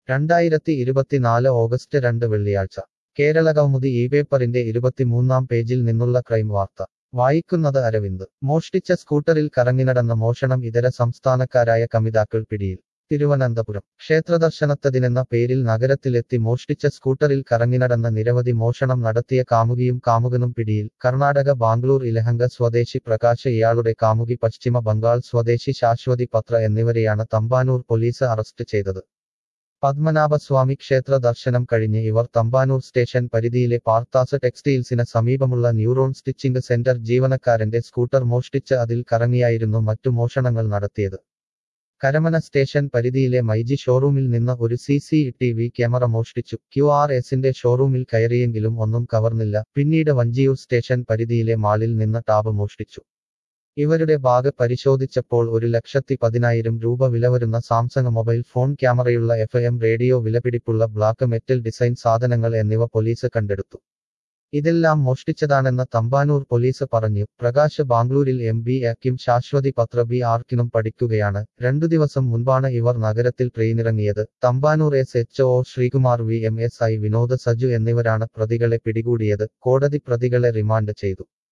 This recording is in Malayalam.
രണ്ടായിരത്തി ഇരുപത്തിനാല് ഓഗസ്റ്റ് രണ്ട് വെള്ളിയാഴ്ച കേരളകൗമുദി ഈ പേപ്പറിന്റെ ഇരുപത്തിമൂന്നാം പേജിൽ നിന്നുള്ള ക്രൈം വാർത്ത വായിക്കുന്നത് അരവിന്ദ് മോഷ്ടിച്ച സ്കൂട്ടറിൽ കറങ്ങിനടന്ന മോഷണം ഇതര സംസ്ഥാനക്കാരായ കമിതാക്കൾ പിടിയിൽ തിരുവനന്തപുരം ക്ഷേത്രദർശനത്തതിനെന്ന പേരിൽ നഗരത്തിലെത്തി മോഷ്ടിച്ച സ്കൂട്ടറിൽ കറങ്ങിനടന്ന നിരവധി മോഷണം നടത്തിയ കാമുകിയും കാമുകനും പിടിയിൽ കർണാടക ബാംഗ്ലൂർ ഇലഹങ്ക സ്വദേശി പ്രകാശ് ഇയാളുടെ കാമുകി പശ്ചിമ ബംഗാൾ സ്വദേശി ശാശ്വതി പത്ര എന്നിവരെയാണ് തമ്പാനൂർ പോലീസ് അറസ്റ്റ് ചെയ്തത് പത്മനാഭസ്വാമി ക്ഷേത്ര ദർശനം കഴിഞ്ഞ് ഇവർ തമ്പാനൂർ സ്റ്റേഷൻ പരിധിയിലെ പാർത്താസ് ടെക്സ്റ്റൈൽസിന് സമീപമുള്ള ന്യൂറോൺ സ്റ്റിച്ചിംഗ് സെന്റർ ജീവനക്കാരന്റെ സ്കൂട്ടർ മോഷ്ടിച്ച് അതിൽ കറങ്ങിയായിരുന്നു മറ്റു മോഷണങ്ങൾ നടത്തിയത് കരമന സ്റ്റേഷൻ പരിധിയിലെ മൈജി ഷോറൂമിൽ നിന്ന് ഒരു C C T V camera മോഷ്ടിച്ചു ക്യു ആർ എസിന്റെ ഷോറൂമിൽ കയറിയെങ്കിലും ഒന്നും കവർന്നില്ല പിന്നീട് വഞ്ചിയൂർ സ്റ്റേഷൻ പരിധിയിലെ മാളിൽ നിന്ന് ടാബ് മോഷ്ടിച്ചു ഇവരുടെ ബാഗ് പരിശോധിച്ചപ്പോൾ ഒരു ലക്ഷത്തി പതിനായിരം രൂപ വില വരുന്ന സാംസങ് മൊബൈൽ ഫോൺ ക്യാമറയുള്ള എഫ് എം റേഡിയോ വിലപിടിപ്പുള്ള ബ്ലാക്ക് മെറ്റൽ ഡിസൈൻ സാധനങ്ങൾ എന്നിവ പോലീസ് കണ്ടെടുത്തു ഇതെല്ലാം മോഷ്ടിച്ചതാണെന്ന് തമ്പാനൂർ പോലീസ് പറഞ്ഞു പ്രകാശ് ബാംഗ്ലൂരിൽ എം ബി എക്കും ശാശ്വതി പത്ര ബി ആർക്കിനും പഠിക്കുകയാണ് രണ്ടു ദിവസം മുൻപാണ് ഇവർ നഗരത്തിൽ ട്രെയിനിറങ്ങിയത് Thampanoor S H O Sreekumar V M S I Vinod Saju എന്നിവരാണ് പ്രതികളെ പിടികൂടിയത് കോടതി പ്രതികളെ റിമാൻഡ് ചെയ്തു